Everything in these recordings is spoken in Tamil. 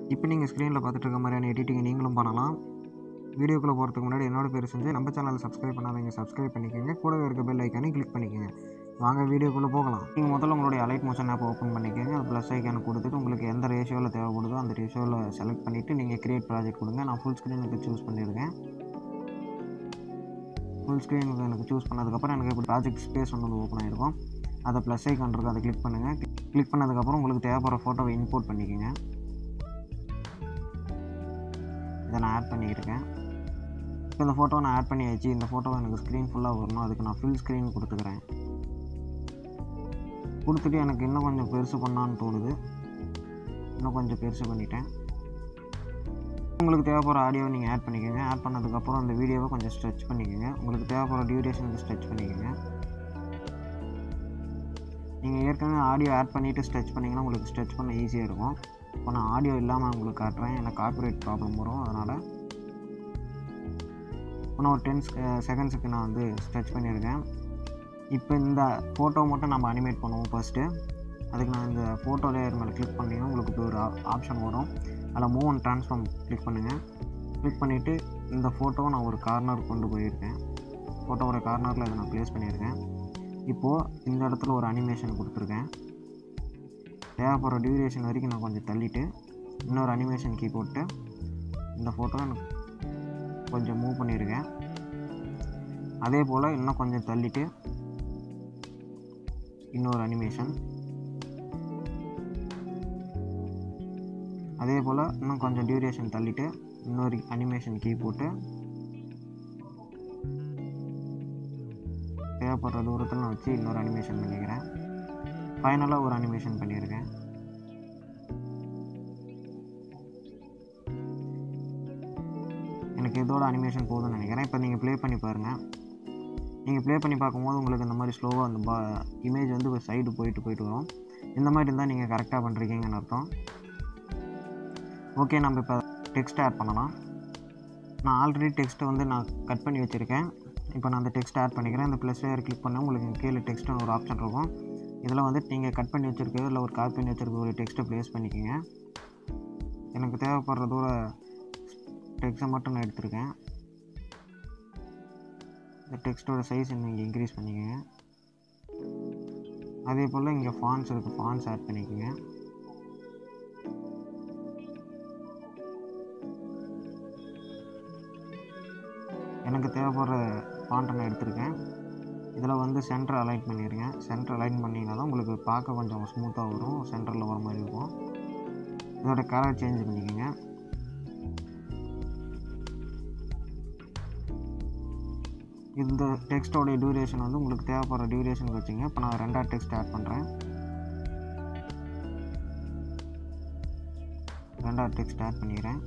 இப்போ நீங்கள் ஸ்க்ரீனில் பார்த்துட்டு இருக்க மாதிரியான எடிட்டிங் நீங்களும் பண்ணலாம் வீடியோக்குள்ளே போகிறதுக்கு முன்னாடி என்னோட பேர் செஞ்சு நம்ம சேனலை சப்ஸ்கிரைப் பண்ணாதீங்க சப்ஸ்கிரைப் பண்ணிக்கோங்க கூடவே இருக்க பெல் ஐக்கானே கிளிக் பண்ணிக்கோங்க வாங்க வீடியோக்குள்ளே போகலாம் நீங்கள் முதல்ல உங்களுடைய அலைட் மோஷன் ஆப் ஓப்பன் பண்ணிக்கோங்க அது ப்ளஸ் ஐக்கான கொடுத்துட்டு உங்களுக்கு எந்த ரேஷியோவில் தேவைப்படுதோ அந்த ரேஷியோவில் செலக்ட் பண்ணிவிட்டு நீங்கள் கிரியேட் ப்ராஜெக்ட் கொடுங்க நான் ஃபுல் ஸ்க்ரீனுக்கு சூஸ் பண்ணியிருக்கேன் ஃபுல் ஸ்க்ரீன் எனக்கு சூஸ் பண்ணதுக்கப்புறம் எனக்கு இப்போ ப்ராஜெக்ட் ஸ்பேஸ் ஒன்று ஓப்பன் ஆகிருக்கும் அதை ப்ளஸ் ஐக்கான் இருக்கும் அதை கிளிக் பண்ணுங்கள் கிளிக் பண்ணதுக்கப்புறம் உங்களுக்கு தேவைப்படுற ஃபோட்டோவை இம்போர்ட் பண்ணிக்கோங்க இதை நான் ஆட் பண்ணியிருக்கேன் இப்போ இந்த ஃபோட்டோவை நான் ஆட் பண்ணியாச்சு இந்த ஃபோட்டோவை எனக்கு ஸ்க்ரீன் ஃபுல்லாக வரணும் அதுக்கு நான் ஃபுல் ஸ்க்ரீன் கொடுத்துக்கிறேன் கொடுத்துட்டு எனக்கு இன்னும் கொஞ்சம் பெருசு பண்ணான்னு தோணுது இன்னும் கொஞ்சம் பெருசு பண்ணிட்டேன் உங்களுக்கு தேவைப்படுற ஆடியோவை நீங்கள் ஆட் பண்ணிக்கோங்க ஆட் பண்ணதுக்கப்புறம் அந்த வீடியோவை கொஞ்சம் ஸ்ட்ரெச் பண்ணிக்கோங்க உங்களுக்கு தேவைப்படுற டியூரேஷனுக்கு ஸ்ட்ரெச் பண்ணிக்கோங்க நீங்கள் ஏற்கனவே ஆடியோ ஆட் பண்ணிவிட்டு ஸ்ட்ரெச் பண்ணிங்கன்னா உங்களுக்கு ஸ்ட்ரெச் பண்ண ஈஸியாக இருக்கும் இப்போ நான் ஆடியோ இல்லாமல் உங்களுக்கு காட்டுறேன் எனக்கு காப்பிரைட் ப்ராப்ளம் வரும் அதனால் இப்போ நான் ஒரு டென் செகண்ட்ஸுக்கு நான் வந்து ஸ்ட்ரெச் பண்ணியிருக்கேன் இப்போ இந்த ஃபோட்டோ மட்டும் நம்ம அனிமேட் பண்ணுவோம் ஃபஸ்ட்டு அதுக்கு நான் இந்த ஃபோட்டோ லேயர் மேலே கிளிக் பண்ணிங்கன்னா உங்களுக்கு இப்படி ஒரு ஆப்ஷன் வரும் அதில் மூவ் அண்ட் ட்ரான்ஸ்ஃபார்ம் கிளிக் பண்ணுங்கள் கிளிக் பண்ணிவிட்டு இந்த ஃபோட்டோவை நான் ஒரு கார்னர் கொண்டு போயிருக்கேன் ஃபோட்டோவோட கார்னரில் இதை நான் ப்ளேஸ் பண்ணியிருக்கேன் இப்போது இந்த இடத்துல ஒரு அனிமேஷன் கொடுத்துருக்கேன் தேவைப்படுற டியூரேஷன் வரைக்கும் நான் கொஞ்சம் தள்ளிட்டு இன்னொரு அனிமேஷன் கீ போட்டு இந்த ஃபோட்டோ எனக்கு கொஞ்சம் மூவ் பண்ணியிருக்கேன் அதே போல் இன்னும் கொஞ்சம் தள்ளிட்டு இன்னொரு அனிமேஷன் அதே போல் இன்னும் கொஞ்சம் டியூரேஷன் தள்ளிட்டு இன்னொரு அனிமேஷன் கீ போட்டு தேவைப்படுற தூரத்தில் நான் வச்சு இன்னொரு அனிமேஷன் பண்ணிக்கிறேன் ஃபைனலாக ஒரு அனிமேஷன் பண்ணியிருக்கேன் எனக்கு இதோட அனிமேஷன் போதும்னு நினைக்கிறேன் இப்போ நீங்கள் ப்ளே பண்ணி பாருங்கள் நீங்கள் ப்ளே பண்ணி பார்க்கும்போது உங்களுக்கு இந்த மாதிரி ஸ்லோவாக அந்த பா இமேஜ் வந்து ஒரு சைடு போயிட்டு போயிட்டு வரும் இந்த மாதிரி இருந்தால் நீங்கள் கரெக்டாக பண்ணுறீங்கன்னு அர்த்தம் ஓகே நம்ம இப்போ டெக்ஸ்ட் ஆட் பண்ணலாம் நான் ஆல்ரெடி டெக்ஸ்ட்டை வந்து நான் கட் பண்ணி வச்சுருக்கேன் இப்போ நான் அந்த டெக்ஸ்ட் ஆட் பண்ணிக்கிறேன் இந்த ப்ளஸ் லேயர் கிளிக் பண்ணால் உங்களுக்கு கீழே டெக்ஸ்ட்னு ஒரு ஆப்ஷன் இருக்கும் இதில் வந்து நீங்கள் கட் பண்ணி வச்சுருக்க இல்லை ஒரு காப்பி பண்ணி வச்சுருக்க ஒரு டெக்ஸ்ட்டை ப்ளேஸ் பண்ணிக்கோங்க எனக்கு தேவைப்படுற தூர டெக்ஸ்ட்டை மட்டும் நான் எடுத்திருக்கேன் இந்த டெக்ஸ்ட்டோட சைஸ் நீங்கள் இன்க்ரீஸ் பண்ணிக்கோங்க அதே போல் இங்கே ஃபான்ஸ் இருக்குது ஃபான்ஸ் ஆட் பண்ணிக்கோங்க எனக்கு தேவைப்படுற ஃபாண்ட்டை நான் எடுத்திருக்கேன் இதில் வந்து சென்டர் அலைன் பண்ணிடுங்க சென்டர் அலைன் பண்ணிங்கன்னா தான் உங்களுக்கு பார்க்க கொஞ்சம் ஸ்மூத்தாக வரும் சென்டரில் வர மாதிரி இருக்கும் இதோட கலர் சேஞ்ச் பண்ணிக்கோங்க இந்த டெக்ஸ்ட்டோடைய டியூரேஷன் வந்து உங்களுக்கு தேவைப்படுற டியூரேஷனுக்கு வச்சுங்க இப்போ நான் ரெண்டாவது டெக்ஸ்ட் ஆட் பண்ணுறேன் ரெண்டாவது டெக்ஸ்ட் ஆட் பண்ணிக்கிறேன்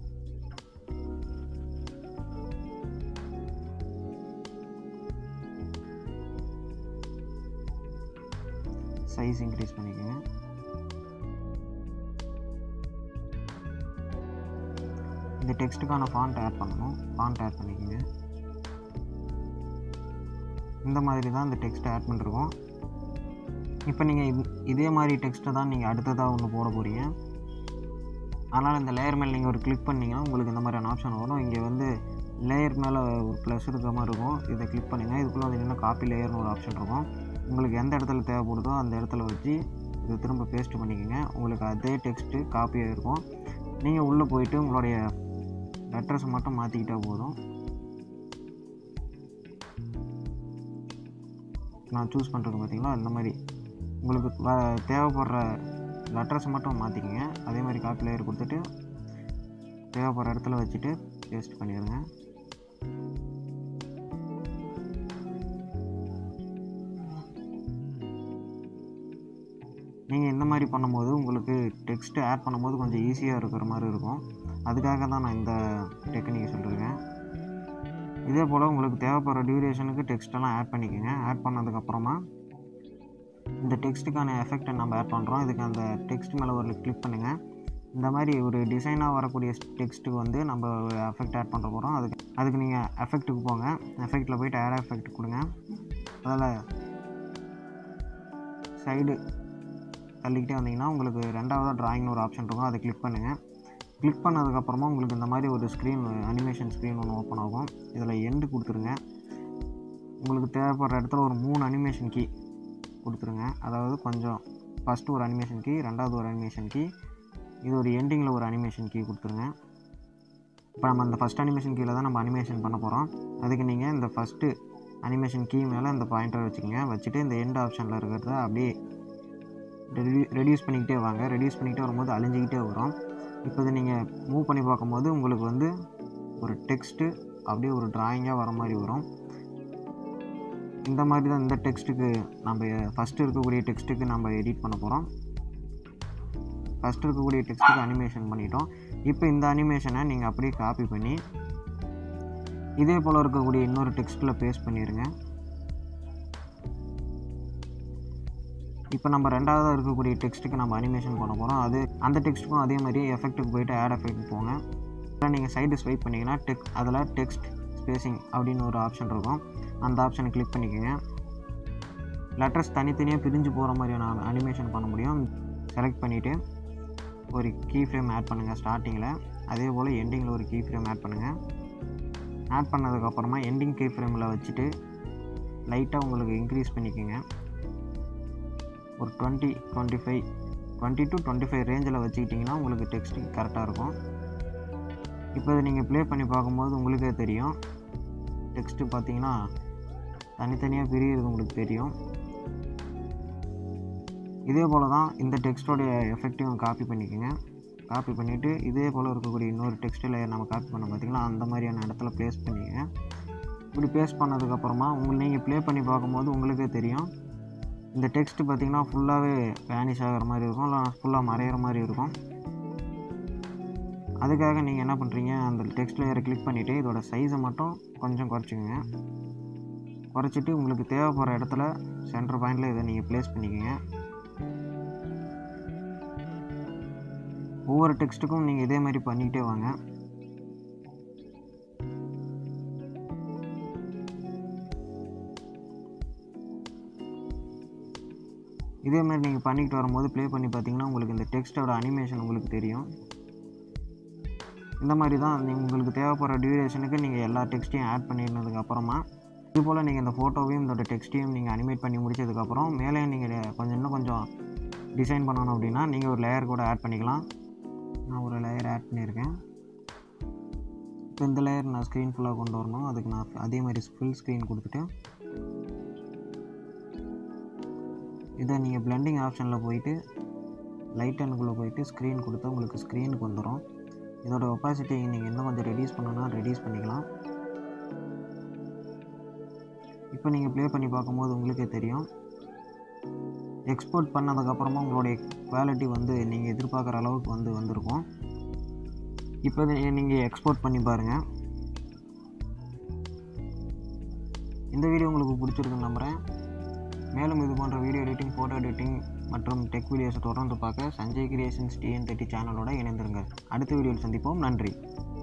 சைஸ் இன்க்ரீஸ் பண்ணிக்கோங்க இந்த டெக்ஸ்ட்டுக்கான ஃபாண்ட் ஆட் பண்ணணும் ஃபாண்ட் ஆட் பண்ணிக்கோங்க இந்த மாதிரி தான் இந்த டெக்ஸ்ட்டை ஆட் பண்ணிருக்கோம் இப்போ நீங்கள் இது இதே மாதிரி டெக்ஸ்ட்டை தான் நீங்கள் அடுத்ததாக ஒன்று போட போகிறீங்க அதனால் இந்த லேயர் மேலே நீங்கள் ஒரு கிளிக் பண்ணிங்கன்னா உங்களுக்கு இந்த மாதிரியான ஆப்ஷன் வரும் இங்கே வந்து லேயர் மேலே ஒரு ப்ளஸ் இருக்கிற மாதிரி இருக்கும் இதை கிளிக் பண்ணுங்கள் இதுக்குள்ளே வந்து இன்னும் காப்பி லேயர்னு ஒரு ஆப்ஷன் இருக்கும் உங்களுக்கு எந்த இடத்துல தேவைப்படுதோ அந்த இடத்துல வச்சு இதை திரும்ப பேஸ்ட் பண்ணிக்கோங்க உங்களுக்கு அதே டெக்ஸ்ட்டு காப்பியாக இருக்கும் நீங்கள் உள்ளே போயிட்டு உங்களுடைய லெட்டர்ஸ் மட்டும் மாற்றிக்கிட்டால் போதும் நான் சூஸ் பண்ணுறது பார்த்தீங்களா இந்த மாதிரி உங்களுக்கு வ தேவைப்படுற லெட்டர்ஸ் மட்டும் மாற்றிக்கங்க அதே மாதிரி காப்பி லேயர் கொடுத்துட்டு தேவைப்படுற இடத்துல வச்சுட்டு பேஸ்ட் பண்ணிடுங்க நீங்கள் இந்த மாதிரி பண்ணும்போது உங்களுக்கு டெக்ஸ்ட்டு ஆட் பண்ணும்போது கொஞ்சம் ஈஸியாக இருக்கிற மாதிரி இருக்கும் அதுக்காக தான் நான் இந்த டெக்னிக் சொல்லியிருக்கேன் இதே போல் உங்களுக்கு தேவைப்படுற டியூரேஷனுக்கு டெக்ஸ்ட்டெல்லாம் ஆட் பண்ணிக்கோங்க ஆட் பண்ணதுக்கப்புறமா இந்த டெக்ஸ்ட்டுக்கான எஃபெக்டை நம்ம ஆட் பண்ணுறோம் இதுக்கு அந்த டெக்ஸ்ட் மேலே ஒரு கிளிக் பண்ணுங்கள் இந்த மாதிரி ஒரு டிசைனாக வரக்கூடிய டெக்ஸ்ட்டுக்கு வந்து நம்ம ஒரு எஃபெக்ட் ஆட் பண்ணுற போகிறோம் அதுக்கு அதுக்கு நீங்கள் எஃபெக்ட்டுக்கு போங்க எஃபெக்ட்டில் போயிட்டு ஆட் எஃபெக்ட் கொடுங்க அதில் சைடு தள்ளிக்கிட்டே வந்தீங்கன்னா உங்களுக்கு ரெண்டாவதாக ட்ராயிங்னு ஒரு ஆப்ஷன் இருக்கும் அதை கிளிக் பண்ணுங்கள் கிளிக் பண்ணதுக்கப்புறமா உங்களுக்கு இந்த மாதிரி ஒரு ஸ்க்ரீன் அனிமேஷன் ஸ்க்ரீன் ஒன்று ஓப்பன் ஆகும் இதில் எண்டு கொடுத்துருங்க உங்களுக்கு தேவைப்படுற இடத்துல ஒரு மூணு அனிமேஷன் கீ கொடுத்துருங்க அதாவது கொஞ்சம் ஃபஸ்ட்டு ஒரு அனிமேஷன் கீ ரெண்டாவது ஒரு அனிமேஷன் கீ இது ஒரு எண்டிங்கில் ஒரு அனிமேஷன் கீ கொடுத்துருங்க இப்போ நம்ம அந்த ஃபஸ்ட் அனிமேஷன் கீழே தான் நம்ம அனிமேஷன் பண்ண போகிறோம் அதுக்கு நீங்கள் இந்த ஃபஸ்ட்டு அனிமேஷன் கீ மேலே இந்த பாயிண்டரை வச்சுக்கோங்க வச்சுட்டு இந்த எண்ட் ஆப்ஷனில் இருக்கிறத அப்படியே ரெடியூஸ் பண்ணிக்கிட்டே வாங்க ரெடியூஸ் பண்ணிக்கிட்டே வரும்போது அழிஞ்சிக்கிட்டே வரும் இப்போ இதை நீங்கள் மூவ் பண்ணி பார்க்கும்போது உங்களுக்கு வந்து ஒரு டெக்ஸ்ட்டு அப்படியே ஒரு ட்ராயிங்காக வர மாதிரி வரும் இந்த மாதிரி தான் இந்த டெக்ஸ்ட்டுக்கு நம்ம ஃபஸ்ட்டு இருக்கக்கூடிய டெக்ஸ்ட்டுக்கு நம்ம எடிட் பண்ண போகிறோம் ஃபஸ்ட்டு இருக்கக்கூடிய டெக்ஸ்ட்டுக்கு அனிமேஷன் பண்ணிட்டோம் இப்போ இந்த அனிமேஷனை நீங்கள் அப்படியே காப்பி பண்ணி இதே போல் இருக்கக்கூடிய இன்னொரு டெக்ஸ்ட்டில் பேஸ்ட் பண்ணிடுங்க இப்போ நம்ம ரெண்டாவதாக இருக்கக்கூடிய டெக்ஸ்ட்டுக்கு நம்ம அனிமேஷன் பண்ண போகிறோம் அது அந்த டெக்ஸ்ட்டுக்கும் அதே மாதிரி எஃபெக்ட்டுக்கு போயிட்டு ஆட் எஃபெக்ட் போங்க இல்லை நீங்கள் சைடு ஸ்வைப் பண்ணிங்கன்னா டெக் அதில் டெக்ஸ்ட் ஸ்பேசிங் அப்படின்னு ஒரு ஆப்ஷன் இருக்கும் அந்த ஆப்ஷனை கிளிக் பண்ணிக்கோங்க லெட்டர்ஸ் தனித்தனியாக பிரிஞ்சு போகிற மாதிரியான அனிமேஷன் பண்ண முடியும் செலக்ட் பண்ணிவிட்டு ஒரு கீ ஃப்ரேம் ஆட் பண்ணுங்கள் ஸ்டார்டிங்கில் அதே போல் எண்டிங்கில் ஒரு கீ ஃப்ரேம் ஆட் பண்ணுங்கள் ஆட் பண்ணதுக்கப்புறமா எண்டிங் கீ ஃப்ரேமில் வச்சுட்டு லைட்டாக உங்களுக்கு இன்க்ரீஸ் பண்ணிக்கோங்க ஒரு twenty twenty five twenty to twenty five ரேஞ்சில் வச்சுக்கிட்டிங்கன்னா உங்களுக்கு டெக்ஸ்ட்டு கரெக்டாக இருக்கும் இப்போ இதை நீங்கள் ப்ளே பண்ணி பார்க்கும்போது உங்களுக்கே தெரியும் டெக்ஸ்ட்டு பார்த்தீங்கன்னா தனித்தனியாக பிரிகிறது உங்களுக்கு தெரியும் இதே போல் தான் இந்த டெக்ஸ்ட்டோடைய எஃபெக்டையும் காப்பி பண்ணிக்கோங்க காப்பி பண்ணிவிட்டு இதே போல் இருக்கக்கூடிய இன்னொரு டெக்ஸ்ட் லேயர் நம்ம காப்பி பண்ண பார்த்திங்கன்னா அந்த மாதிரியான இடத்துல ப்ளேஸ் பண்ணிக்கோங்க இப்படி ப்ளேஸ் பண்ணதுக்கப்புறமா உங்களை நீங்கள் ப்ளே பண்ணி பார்க்கும்போது உங்களுக்கே தெரியும் இந்த டெக்ஸ்ட்டு பார்த்திங்கன்னா ஃபுல்லாகவே வேனிஷ் ஆகிற மாதிரி இருக்கும் இல்லை ஃபுல்லாக மறையிற மாதிரி இருக்கும் அதுக்காக நீங்கள் என்ன பண்ணுறீங்க அந்த டெக்ஸ்ட் லேயரை கிளிக் பண்ணிவிட்டு இதோட சைஸை மட்டும் கொஞ்சம் குறைச்சிக்கோங்க குறைச்சிட்டு உங்களுக்கு தேவைப்படுற இடத்துல சென்டர் பாயிண்டில் இதை நீங்கள் ப்ளேஸ் பண்ணிக்கோங்க ஒவ்வொரு டெக்ஸ்ட்டுக்கும் நீங்கள் இதே மாதிரி பண்ணிக்கிட்டே வாங்க இதே மாதிரி நீங்கள் பண்ணிக்கிட்டு வரும்போது ப்ளே பண்ணி பார்த்தீங்கன்னா உங்களுக்கு இந்த டெக்ஸ்ட்டோட அனிமேஷன் உங்களுக்கு தெரியும் இந்த மாதிரி தான் நீங்கள் உங்களுக்கு தேவைப்படுற டியூரேஷனுக்கு நீங்கள் எல்லா டெக்ஸ்ட்டையும் ஆட் பண்ணியிருந்ததுக்கு அப்புறமா இது போல் நீங்கள் இந்த ஃபோட்டோவையும் இதோட டெக்ஸ்ட்டையும் நீங்கள் அனிமேட் பண்ணி முடிச்சதுக்கப்புறம் மேலே நீங்கள் கொஞ்சம் இன்னும் கொஞ்சம் டிசைன் பண்ணணும் அப்படின்னா நீங்கள் ஒரு லேயர் கூட ஆட் பண்ணிக்கலாம் நான் ஒரு லேயர் ஆட் பண்ணியிருக்கேன் இப்போ இந்த லேயர் நான் ஸ்க்ரீன் ஃபுல்லாக கொண்டு வரணும் அதுக்கு நான் அதே மாதிரி ஃபுல் ஸ்க்ரீன் கொடுத்துட்டு இதை நீங்கள் பிளெண்டிங் ஆப்ஷனில் போயிட்டு லைட் அண்டுக்குள்ளே போயிட்டு ஸ்க்ரீன் கொடுத்தா உங்களுக்கு ஸ்க்ரீனுக்கு வந்துடும் இதோட ஒப்பாசிட்டி நீங்கள் இன்னும் கொஞ்சம் ரெடியூஸ் பண்ணணும்னா ரெடியூஸ் பண்ணிக்கலாம் இப்போ நீங்கள் ப்ளே பண்ணி பார்க்கும்போது உங்களுக்கே தெரியும் எக்ஸ்போர்ட் பண்ணதுக்கப்புறமா உங்களுடைய குவாலிட்டி வந்து நீங்கள் எதிர்பார்க்குற அளவுக்கு வந்து வந்திருக்கும் இப்போ நீங்கள் எக்ஸ்போர்ட் பண்ணி பாருங்கள் இந்த வீடியோ உங்களுக்கு பிடிச்சிருக்குன்னு நம்புகிறேன் மேலும் இது போன்ற வீடியோ எடிட்டிங் ஃபோட்டோ எடிட்டிங் மற்றும் டெக் வீடியோஸை தொடர்ந்து பார்க்க சஞ்சய் கிரியேஷன்ஸ் டிஎன் தேர்ட்டி சேனலோட இணைந்திருங்க அடுத்த வீடியோவில் சந்திப்போம் நன்றி